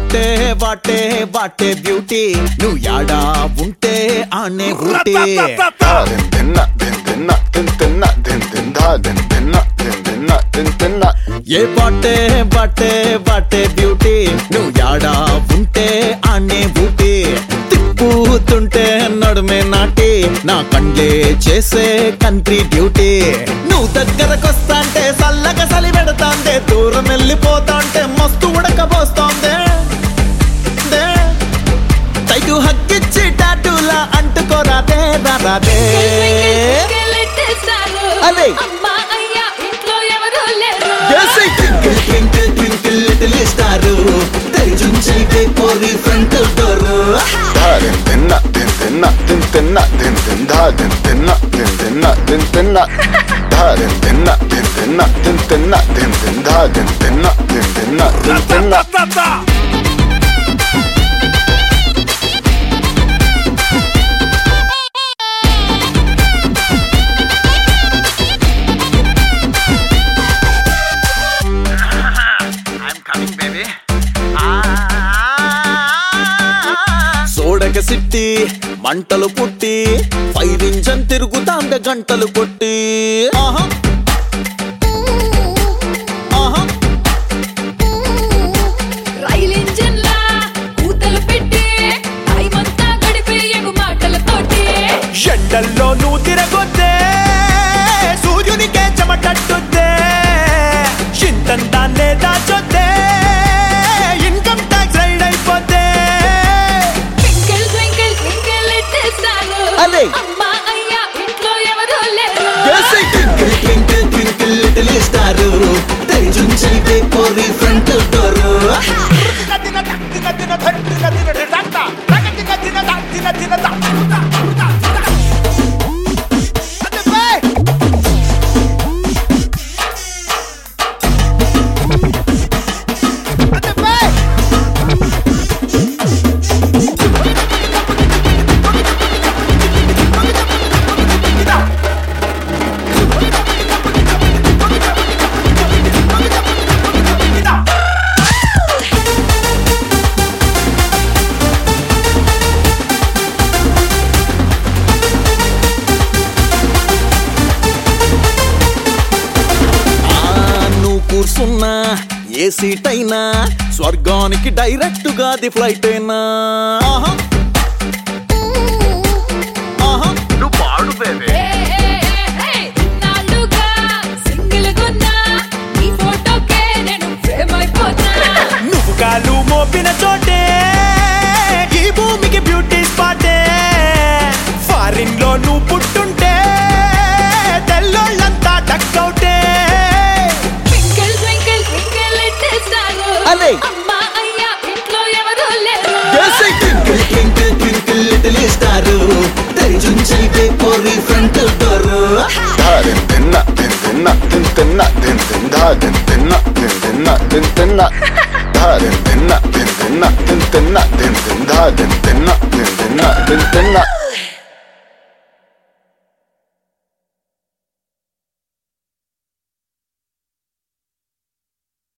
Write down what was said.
What a what a what a beauty నువ్వు యాడా ఉంటే ఆనే ఊటే తిన్న తిన్న తిన్న తిన్న తిన్న తిన్న తిన్న ఏ బాటే బాటే బాటే బ్యూటీ నువ్వు యాడా ఉంటే ఆనే ఊటీ తిప్పుతుంటే నడుమే నాటి నా కండ్లే చేసే కంట్రీ డ్యూటీ నువ్వు దగ్గరకొస్తాంటే సల్లగా సలి పెడతాందే దూరం వెళ్ళిపోతాంటే మస్తు ఉడకబోస్తోందే దే. తైటు హక్కిచ్చి టాటూలా అంటుకోరాదే రాదే అదే. Twinkle twinkle twinkle little star తెరిచుంచైతే పోరి ఫ్రంట్ డోర్ తిన్న తిన్న తిన్న తిన్న తిన్న తిన్న తిన్న తిన్న తిన్న తిన్న తిన్న తిన్న తిన్న తిన్న సోడక సిట్టి మంటలు పుట్టి ఫైర్ ఇంజన్ తిరుగుతాంద గంటలు కొట్టి ఆహా ఆహా రైలు ఇంజన్ లా కూతలు పెట్టి టైమంతా గడిపేయకు మాటలతోటి ఎండల్లో నువ్వు తిరగొద్దే సూర్యునికే చెమటట్టుద్దే ఇంతంతాన్నే దాచొద్దే ఇన్కమ్ ట్యాక్స్ రైడ్ అయిపోద్దే twinkle twinkle twinkle little star అదే. అమ్మా అయ్యా ఇంట్లో ఎవరూ లేరు twinkle twinkle twinkle little star తెరిచుంచైతే పోరి ఫ్రంట్ డోర్ ఆ, నువ్వు కూర్చున్నా ఏ సీట్ అయినా స్వర్గానికి డైరెక్ట్ గా ది ఫ్లైట్ అయినా ఆహా. ఆహా. ఏ, ఏ, ఏ, ఏ, ఇన్నాళ్ళుగా సింగిల్ గున్నా ఈ ఫోటోకే నేను ఫేమ్ అయిపోతా నువ్వు కాలు మోపిన చోటే ఈ భూమికి బ్యూటీ స్పాటే ఫారిన్ లో నువ్వు పుట్టుంటే తెల్లోళ్ళంతా డక్కౌటే twinkle twinkle twinkle little star అదే. అమ్మా అయ్యా ఇంట్లో ఎవరూ లేరు twinkle twinkle twinkle little star తెరిచుంచైతే పోరి ఫ్రంట్ డోర్ తిన్న తిన్న తిన్న తిన్న తిన్న తిన్న తిన్న తిన్న తిన్న తిన్న తిన్న తిన్న తిన్న తిన్న తిన్న తిన్న